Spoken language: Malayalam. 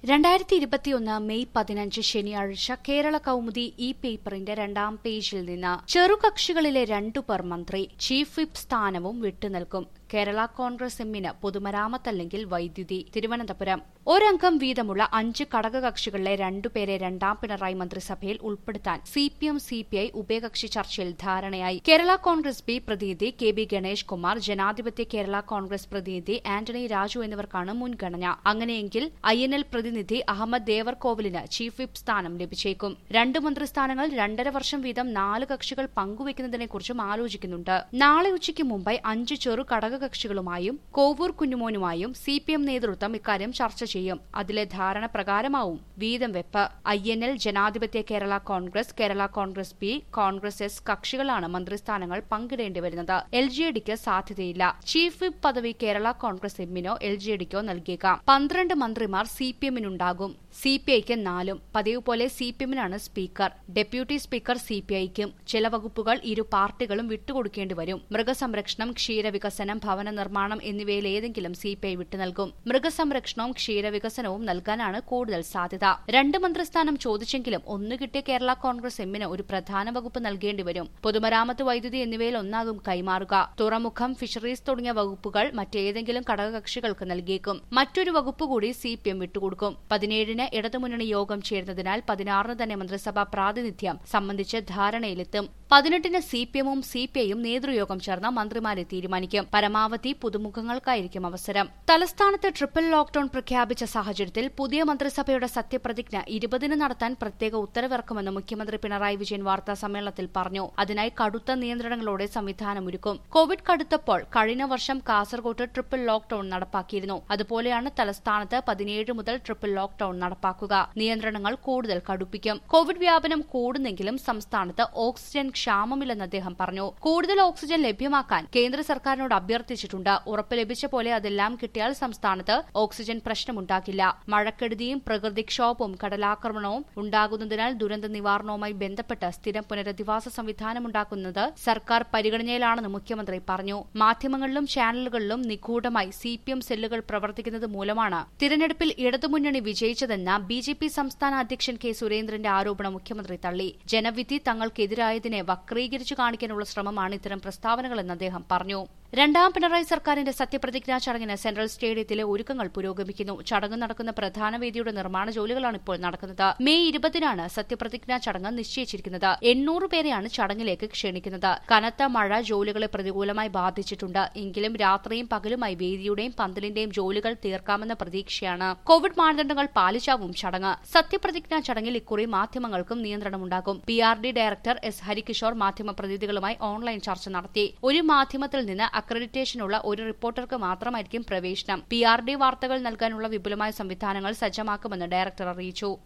രണ്ടായിരത്തി ഇരുപത്തിയൊന്ന് മെയ് പതിനഞ്ച് ശനിയാഴ്ച കേരള കൗമുദി ഈ പേപ്പറിന്റെ രണ്ടാം പേജിൽ നിന്ന് ചെറുകക്ഷികളിലെ രണ്ടുപേർ മന്ത്രി ചീഫ് വിപ്പ് സ്ഥാനവും വിട്ടുനിൽക്കും കേരള കോൺഗ്രസ് എമ്മിന് പൊതുമരാമത്തല്ലെങ്കിൽ വൈദ്യുതി തിരുവനന്തപുരം ഒരംഗം വീതമുള്ള അഞ്ച് ഘടകകക്ഷികളിലെ രണ്ടുപേരെ രണ്ടാം പിണറായി മന്ത്രിസഭയിൽ ഉൾപ്പെടുത്താൻ C P M C P I ഉഭയകക്ഷി ചർച്ചയിൽ ധാരണയായി കേരള കോൺഗ്രസ് ബി പ്രതിനിധി കെ ബി ഗണേഷ് കുമാർ ജനാധിപത്യ കേരള കോൺഗ്രസ് പ്രതിനിധി ആന്റണി രാജു എന്നിവർക്കാണ് മുൻഗണന അങ്ങനെയെങ്കിൽ ഐ എൻ എൽ പ്രതിനിധി അഹമ്മദ് ദേവർകോവിലിന് ചീഫ് വിപ്പ് സ്ഥാനം ലഭിച്ചേക്കും രണ്ട് മന്ത്രിസ്ഥാനങ്ങൾ രണ്ടര വർഷം വീതം നാല് കക്ഷികൾ പങ്കുവയ്ക്കുന്നതിനെക്കുറിച്ചും ആലോചിക്കുന്നുണ്ട് നാളെ ഉച്ചയ്ക്ക് മുമ്പ് അഞ്ച് ചെറു ഘടകകക്ഷികളുമായും കോവൂർ കുഞ്ഞുമോനുമായും സി പി എം നേതൃത്വം ഇക്കാര്യം ചർച്ച ചെയ്യും അതിലെ ധാരണ പ്രകാരമാവും വീതം വെപ്പ് ഐ എൻ എൽ ജനാധിപത്യ Kerala Congress Kerala Congress B Congress S കക്ഷികളാണ് മന്ത്രിസ്ഥാനങ്ങൾ പങ്കിടേണ്ടി വരുന്നത് എൽ ജെ ഡിക്ക് സാധ്യതയില്ല ചീഫ് വിപ്പ് പദവി കേരള കോൺഗ്രസ് എമ്മിനോ എൽ ജെ ഡിക്കോ നൽകിയേക്കാം പന്ത്രണ്ട് മന്ത്രിമാർ സി പി എമ്മിനുണ്ടാകും സി പി ഐക്ക് നാലും പതിവ് പോലെ സി പി എമ്മിനാണ് speaker deputy speaker C P ഐക്കും ചില വകുപ്പുകൾ ഇരു പാർട്ടികളും വിട്ടുകൊടുക്കേണ്ടി വരും മൃഗസംരക്ഷണം ക്ഷീരവികസനം ഭവന നിർമ്മാണം എന്നിവയിൽ ഏതെങ്കിലും സി പി ഐ വിട്ടുനൽകും മൃഗസംരക്ഷണവും ക്ഷീരവികസനവും നൽകാനാണ് കൂടുതൽ സാധ്യത രണ്ട് മന്ത്രിസ്ഥാനം ചോദിച്ചെങ്കിലും ഒന്നു കിട്ടിയ കേരള കോൺഗ്രസ് എമ്മിന് ഒരു പ്രധാന വകുപ്പ് നൽകേണ്ടി വരും പൊതുമരാമത്ത് വൈദ്യുതി എന്നിവയിൽ ഒന്നാകും കൈമാറുക തുറമുഖം ഫിഷറീസ് തുടങ്ങിയ വകുപ്പുകൾ മറ്റേതെങ്കിലും ഘടകകക്ഷികൾക്ക് നൽകിയേക്കും മറ്റൊരു വകുപ്പ് കൂടി സി പി എം വിട്ടുകൊടുക്കും പതിനേഴിന് ഇടതുമുന്നണി യോഗം ചേരുന്നതിനാൽ പതിനാറിന് തന്നെ മന്ത്രിസഭാ പ്രാതിനിധ്യം സംബന്ധിച്ച് ധാരണയിലെത്തും പതിനെട്ടിന് സി പി എമ്മും സി പി ഐയും നേതൃയോഗം ചേർന്ന് മന്ത്രിമാരെ തീരുമാനിക്കും പരമാവധി പുതുമുഖങ്ങൾക്കായിരിക്കും അവസരം തലസ്ഥാനത്ത് ട്രിപ്പിൾ ലോക്ഡൌൺ പ്രഖ്യാപിച്ച സാഹചര്യത്തിൽ പുതിയ മന്ത്രിസഭയുടെ സത്യപ്രതിജ്ഞ ഇരുപതിന് നടത്താൻ പ്രത്യേക ഉത്തരവിറക്കുമെന്ന് മുഖ്യമന്ത്രി പിണറായി വിജയൻ വാർത്താ സമ്മേളനത്തിൽ പറഞ്ഞു അതിനായി കടുത്ത നിയന്ത്രണങ്ങളോടെ സംവിധാനമൊരുക്കും കോവിഡ് കടുത്തപ്പോൾ കഴിഞ്ഞ വർഷം കാസർകോട്ട് ട്രിപ്പിൾ ലോക്ഡൌൺ നടപ്പാക്കിയിരുന്നു അതുപോലെയാണ് തലസ്ഥാനത്ത് പതിനേഴ് മുതൽ ട്രിപ്പിൾ ലോക്ഡൌൺ നടപ്പാക്കുക നിയന്ത്രണങ്ങൾ കൂടുതൽ കടുപ്പിക്കും കോവിഡ് വ്യാപനം കൂടുന്നെങ്കിലും സംസ്ഥാനത്ത് ഓക്സിജൻ ക്ഷാമമില്ലെന്ന് അദ്ദേഹം പറഞ്ഞു കൂടുതൽ ഓക്സിജൻ ലഭ്യമാക്കാൻ കേന്ദ്ര സർക്കാരിനോട് അഭ്യർത്ഥിച്ചിട്ടുണ്ട് ഉറപ്പ് ലഭിച്ച പോലെ അതെല്ലാം കിട്ടിയാൽ സംസ്ഥാനത്ത് ഓക്സിജൻ പ്രശ്നമുണ്ടാകില്ല മഴക്കെടുതിയും പ്രകൃതിക്ഷോഭവും കടലാക്രമണവും ഉണ്ടാകുന്നതിനാൽ ദുരന്ത നിവാരണവുമായി ബന്ധപ്പെട്ട് സ്ഥിരം പുനരധിവാസ സംവിധാനമുണ്ടാക്കുന്നത് സർക്കാർ പരിഗണനയിലാണെന്ന് മുഖ്യമന്ത്രി പറഞ്ഞു മാധ്യമങ്ങളിലും ചാനലുകളിലും നിഗൂഢമായി സി പി എം സെല്ലുകൾ പ്രവർത്തിക്കുന്നത് മൂലമാണ് തിരഞ്ഞെടുപ്പിൽ ഇടതുമുന്നണി വിജയിച്ചതെന്ന ബി ജെ പി സംസ്ഥാന അധ്യക്ഷൻ കെ സുരേന്ദ്രന്റെ ആരോപണം മുഖ്യമന്ത്രി തള്ളി ജനവിധി തങ്ങൾക്കെതിരായതിനെ വക്രീകരിച്ചു കാണിക്കാനുള്ള ശ്രമമാണ് ഇത്തരം പ്രസ്താവനകളെന്ന് അദ്ദേഹം പറഞ്ഞു രണ്ടാം പിണറായി സർക്കാരിന്റെ സത്യപ്രതിജ്ഞാ ചടങ്ങിന് സെൻട്രൽ സ്റ്റേഡിയത്തിലെ ഒരുക്കങ്ങൾ പുരോഗമിക്കുന്നു ചടങ്ങ് നടക്കുന്ന പ്രധാന വേദിയുടെ നിർമ്മാണ ജോലികളാണ് ഇപ്പോൾ നടക്കുന്നത് മെയ് ഇരുപതിനാണ് സത്യപ്രതിജ്ഞാ ചടങ്ങ് നിശ്ചയിച്ചിരിക്കുന്നത് എണ്ണൂറ് പേരെയാണ് ചടങ്ങിലേക്ക് ക്ഷണിക്കുന്നത് കനത്ത മഴ ജോലികളെ പ്രതികൂലമായി ബാധിച്ചിട്ടുണ്ട് എങ്കിലും രാത്രിയും പകലുമായി വേദിയുടെയും പന്തലിന്റെയും ജോലികൾ തീർക്കാമെന്ന പ്രതീക്ഷയാണ് കോവിഡ് മാനദണ്ഡങ്ങൾ പാലിച്ചാവും ചടങ്ങ് സത്യപ്രതിജ്ഞാ ചടങ്ങിൽ ഇക്കുറി മാധ്യമങ്ങൾക്കും നിയന്ത്രണമുണ്ടാകും P R D director S Harikishore മാധ്യമ പ്രതിനിധികളുമായി ഓൺലൈൻ ചർച്ച നടത്തി ഒരു മാധ്യമത്തിൽ നിന്ന് അക്രഡിറ്റേഷനുള്ള ഒരു റിപ്പോർട്ടർക്ക് മാത്രമായിരിക്കും പ്രവേശനം പി ആർ ഡി വാർത്തകൾ നൽകാനുള്ള വിപുലമായ സംവിധാനങ്ങൾ സജ്ജമാക്കുമെന്ന് ഡയറക്ടർ അറിയിച്ചു